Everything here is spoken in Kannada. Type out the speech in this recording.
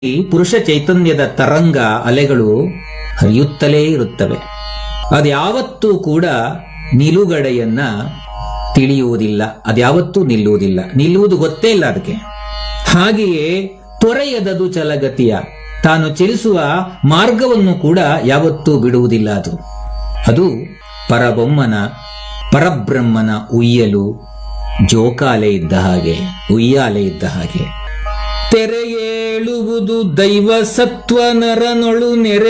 ಈ ಪುರುಷ ಚೈತನ್ಯದ ತರಂಗ ಅಲೆಗಳು ಹರಿಯುತ್ತಲೇ ಇರುತ್ತವೆ ಅದ್ಯಾವತ್ತೂ ಕೂಡ ನಿಲುಗಡೆಯನ್ನ ತಿಳಿಯುವುದಿಲ್ಲ ಅದ್ಯಾವತ್ತೂ ನಿಲ್ಲುವುದಿಲ್ಲ ನಿಲ್ಲುವುದು ಗೊತ್ತೇ ಇಲ್ಲ ಅದಕ್ಕೆ ಹಾಗೆಯೇ ತೊರೆಯದದು ಚಲಗತಿಯ ತಾನು ಚಲಿಸುವ ಮಾರ್ಗವನ್ನು ಕೂಡ ಯಾವತ್ತೂ ಬಿಡುವುದಿಲ್ಲ ಅದು ಅದು ಪರಬೊಮ್ಮನ ಪರಬ್ರಹ್ಮನ ಉಯ್ಯಲು ಜೋಕಾಲೆ ಇದ್ದ ಹಾಗೆ ಉಯ್ಯಾಲೆ ಇದ್ದ ಹಾಗೆ ತೆರೆಯೇಳುವುದು ದೈವ ಸತ್ವ ನರನೊಳು ನೆರೆ